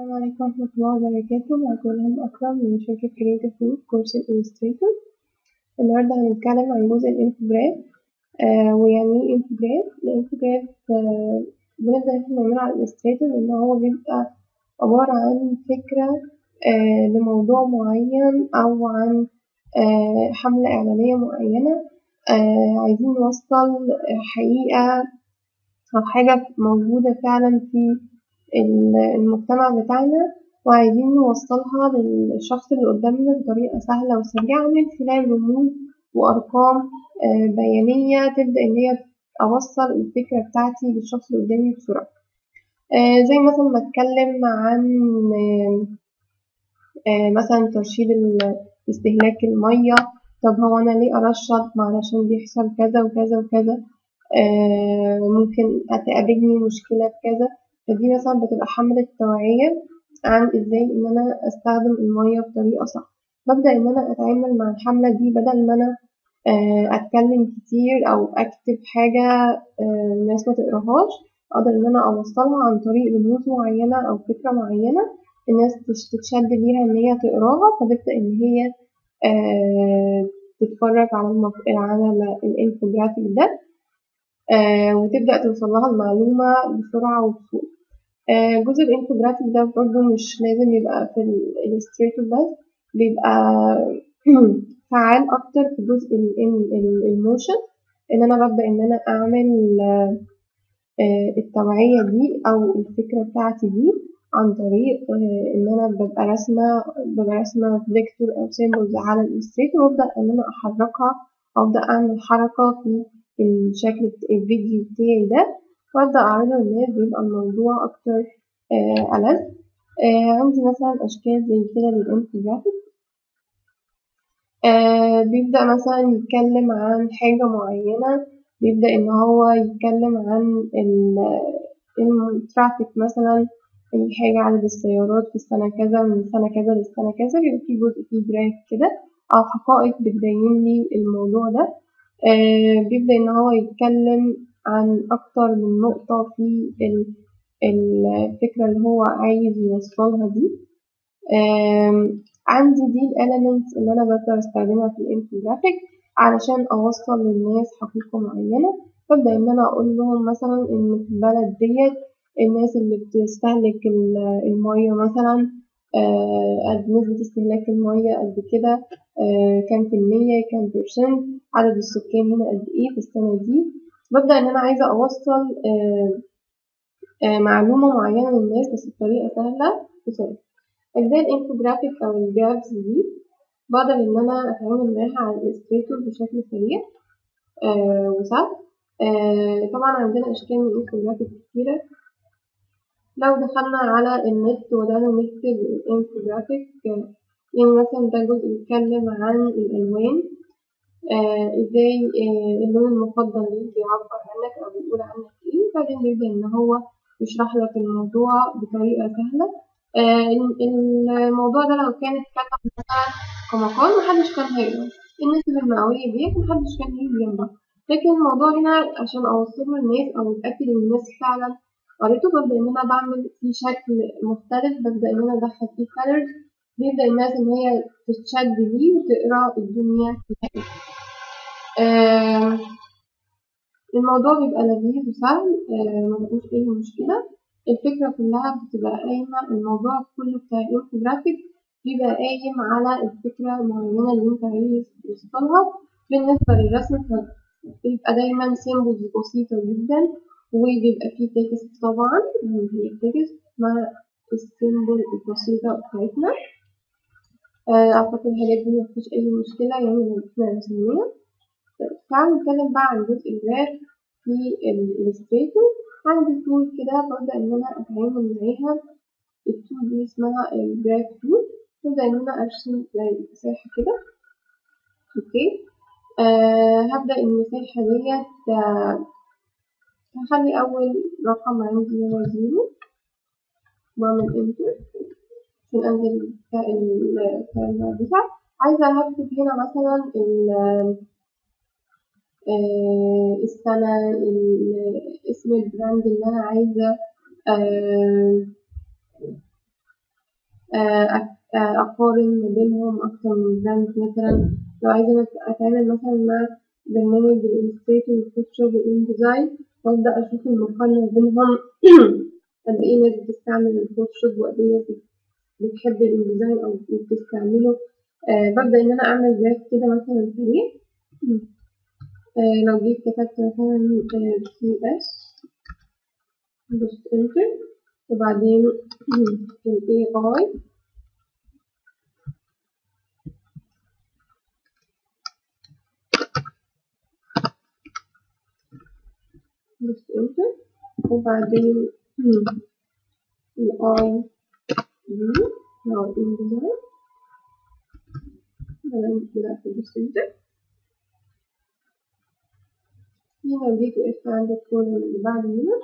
السلام عليكم ورحمة الله وبركاته معاكم إلهام أكرم من شركة كريتيف جروب كورس الإليستريتور النهاردة هنتكلم عن جزء الإنفوجراف آه ويعني إيه إنفوجراف؟ الإنفوجراف آه بنبدأ إن احنا نعمله على الإليستريتور لأن هو بيبقى عبارة عن فكرة آه لموضوع معين أو عن آه حملة إعلانية معينة آه عايزين نوصل حقيقة أو حاجة موجودة فعلا في المجتمع بتاعنا وعايزين نوصلها للشخص اللي قدامنا بطريقة سهلة وسريعة من خلال رموز وأرقام بيانية تبدأ إن هي أوصل الفكرة بتاعتي للشخص اللي قدامي بسرعة زي مثلا ما أتكلم عن مثلا ترشيد استهلاك المية طب هو أنا ليه أرشد علشان بيحصل كذا وكذا وكذا ممكن تقابلني مشكلة في كذا فدي مثلا بتبقى حملة توعية عن ازاي ان انا استخدم المية بطريقة صح ببدأ ان انا اتعامل مع الحملة دي بدل ما انا اتكلم كتير او اكتب حاجة الناس ما تقراهاش اقدر ان انا اوصلها عن طريق رموز معينة او فكرة معينة الناس تتشد ليها ان هي تقراها فتبدأ ان هي تتفرج على المف... على الانفوجرافيك ده وتبدأ توصلها المعلومة بسرعة وبسهولة جزء الانفوجرافيك ده برضه مش لازم يبقى في الاليستريتور بس بيبقى فعال اكتر في جزء الموشن ان انا ببدأ ان انا اعمل التوعية دي او الفكرة بتاعتي دي عن طريق ان انا ببقى رسمة ببقى رسمة فيكتور او سيمبلز على الاليستريتور وابدأ ان انا احركها وابدأ اعمل حركة في الشكل الفيديو بتاعي ده وأبدأ أعرضه للناس بيبقى الموضوع أكتر ألذ آه عندي مثلا أشكال زي كده للإنفوجرافيك آه بيبدأ مثلا يتكلم عن حاجة معينة بيبدأ إن هو يتكلم عن الترافيك مثلا أي حاجة عدد السيارات في السنة كذا من سنة كذا للسنة كذا بيبقى في جزء فيه جراف كده أو حقائق بتبين لي الموضوع ده آه بيبدأ إن هو يتكلم عن أكتر من نقطة في الفكرة اللي هو عايز يوصلها دي عندي دي الاليمنتس اللي أنا بقدر أستخدمها في الانفوجرافيك علشان أوصل للناس حقيقة معينة ببدأ إن أنا أقول لهم مثلا إن في البلد ديت الناس اللي بتستهلك المية مثلا قد نسبة استهلاك المية قد كده كام في المية كام برسنت عدد السكان هنا قد إيه في السنة دي ببدأ إن أنا عايزة أوصل آآ آآ معلومة معينة للناس بس بطريقة سهلة وسريعة أجزاء الانفوجرافيك أو الجرافز دي بقدر إن أنا أتعامل معاها على الإليستريتور بشكل سريع وسهل طبعا عندنا أشكال من الانفوجرافيك كتيرة لو دخلنا على النت وبدأنا نكتب الانفوجرافيك يعني مثلا ده جزء بيتكلم عن الألوان آه ازاي آه اللون المفضل ليك بيعبر عنك او بيقول عنك ايه بعدين بيبدأ ان هو يشرح لك الموضوع بطريقة سهلة آه الموضوع ده لو كان اتكتب مثلا كمقال محدش كان هيقرا النسب المئوية ديت محدش كان هيجي جنبها لكن الموضوع هنا عشان اوصله للناس او اتأكد ان الناس فعلا قريته ببدأ ان انا بعمل فيه شكل مختلف ببدأ ان انا ادخل فيه colors بيبدأ الناس ان هي تتشد ليه وتقرا الدنيا فيها آه الموضوع بيبقى لذيذ وسهل آه مفيهوش أي مشكلة الفكرة كلها بتبقى قايمة الموضوع كله بتاع الانفوجرافيك بيبقى قايم على الفكرة المعينة اللي انت عايز توصلها بالنسبة للرسم فبيبقى دايما سيمبلز بسيطة جدا وبيبقى فيه تكست طبعا هي التكست مع السيمبل البسيطة بتاعتنا آه أعتقد الحاجات دي مفيش أي مشكلة يعني لو احنا رسمناها تعالوا نتكلم بقى عن جزء الجراف في الإليستريتور عندي تول كده ببدأ إن أنا أتعامل معاها التول دي اسمها الجراف تول ببدأ إن أنا أرسم زي مساحة كده أوكي آه هبدأ المساحة ديت آه هخلي أول رقم عندي هو زيرو وأعمل انتر عشان أنزل البتاع عايزة هكتب هنا مثلا آه السنة اسم البراند اللي أنا عايزة آه أقارن ما بينهم أكتر من براند مثلا لو عايزة أتعامل مثلا مع برنامج الإليستريتور والفوتوشوب والإنديزاين وأبدأ أشوف المقارنة بينهم قد إيه ناس بتستعمل الفوتوشوب وقد إيه ناس بتحب الإنديزاين أو بتستعمله آه ببدأ إن أنا أعمل جراف كده مثلا سريع آه لو جيت كتبت مثلا سي اس دوست انتر وبعدين ال AI دوست انتر وبعدين ال I دي لو الإنديزاين بعدين كده في دوست انتر هنا جيت وقفت عند الكولوم اللي بعد هنا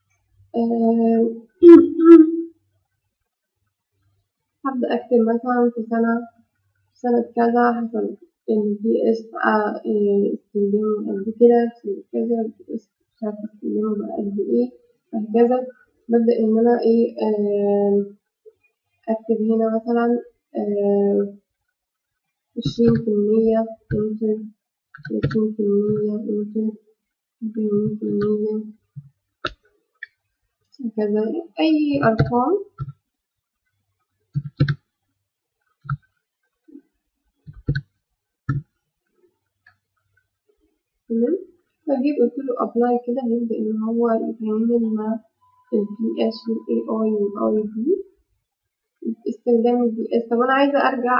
هبدأ أكتب مثلا في سنة سنة كذا حصل إن في اس استخدمه قد كده في كذا مش عارفة استخدمه بقى قد إيه وهكذا ببدأ إن أنا إيه أكتب هنا مثلا عشرين في المية انتر تلاتين في المية انتر أربعين في المية هكذا أي أرقام تمام فجيت قلت له أبلاي كده هيبدأ إن هو يتعامل مع ال PS وال AI وال ID استخدام ال PS طب أنا عايزة أرجع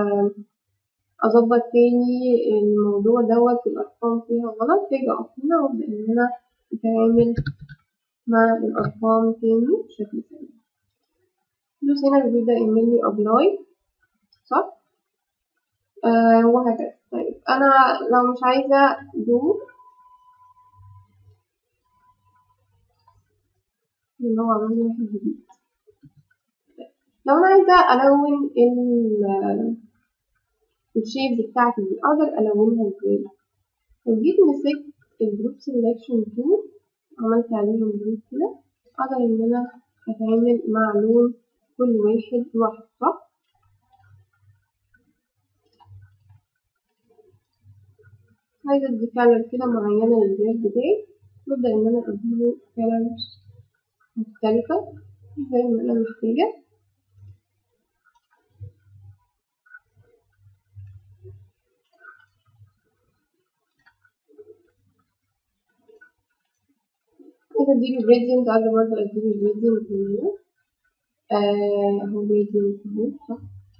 أظبط تاني الموضوع دوت الأرقام فيها غلط باجي أقف هنا وأبدأ إن أنا أتعامل مع الأرقام تاني بشكل سريع دوس هنا بيبدأ يعمل لي أبلاي صح آه وهكذا طيب أنا لو مش عايزة دو اللي هو عمل لي واحد جديد لو أنا عايزة ألون ال الشيبز بتاعتي دي أقدر ألونها ازاي لو جيت مسكت الجروب سيلكشن تول عملت عليهم جروب كده أقدر إن أنا أتعامل مع لون كل واحد لوحده صح عايزة أدي كالر كده معينة للجراف بتاعي ببدأ إن أنا أديله كالرز مختلفة زي ما أنا محتاجة عايزة أديله gradient عايزة برضه أديله gradient هنا آه أهو gradient أهو صح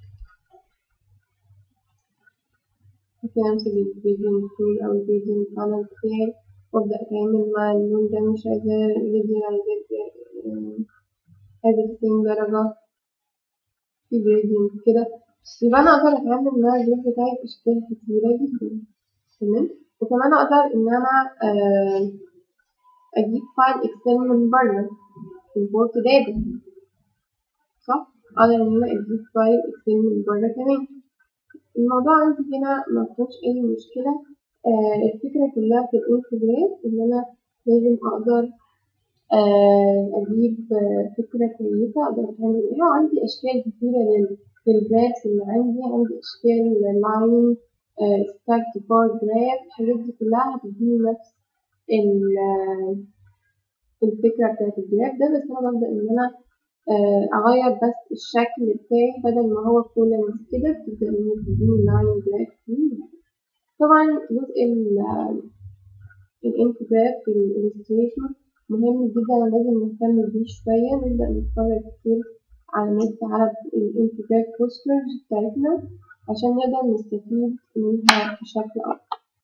ممكن أمسك ال gradient tool أو ال gradient panel بتاعي وأبدأ أتعامل مع اللون ده مش عايزاه gradient عايزاه عايزة تسعين درجة في gradient كده يبقى أنا أقدر أتعامل مع الجراف بتاعي بأشكال كتيرة جدا تمام وكمان أقدر إن أنا آه أجيب فايل إكسل من بره import data صح؟ أقدر إن أنا أجيب فايل إكسل من بره كمان الموضوع عندي هنا مفيهوش أي مشكلة آه الفكرة كلها في الانتجريت إن أنا لازم أقدر آه أجيب آه فكرة كويسة أقدر أتعامل بيها وعندي أشكال كتيرة للجرافs اللي عندي عندي أشكال لاين ستاكت بار جراف الحاجات دي كلها هتديني نفس الفكرة بتاعت الجراف ده بس أنا ببدأ إن أنا أغير بس الشكل بتاعي بدل ما هو كولمز كده بتبدأ إن هي تديني لاين جراف طبعا جزء الانتجراف في الإليستريشن مهم جدا لازم نهتم بيه شوية نبدأ نتفرج كتير على النت على الانتجراف بوسترز بتاعتنا عشان نقدر نستفيد منها بشكل أكبر.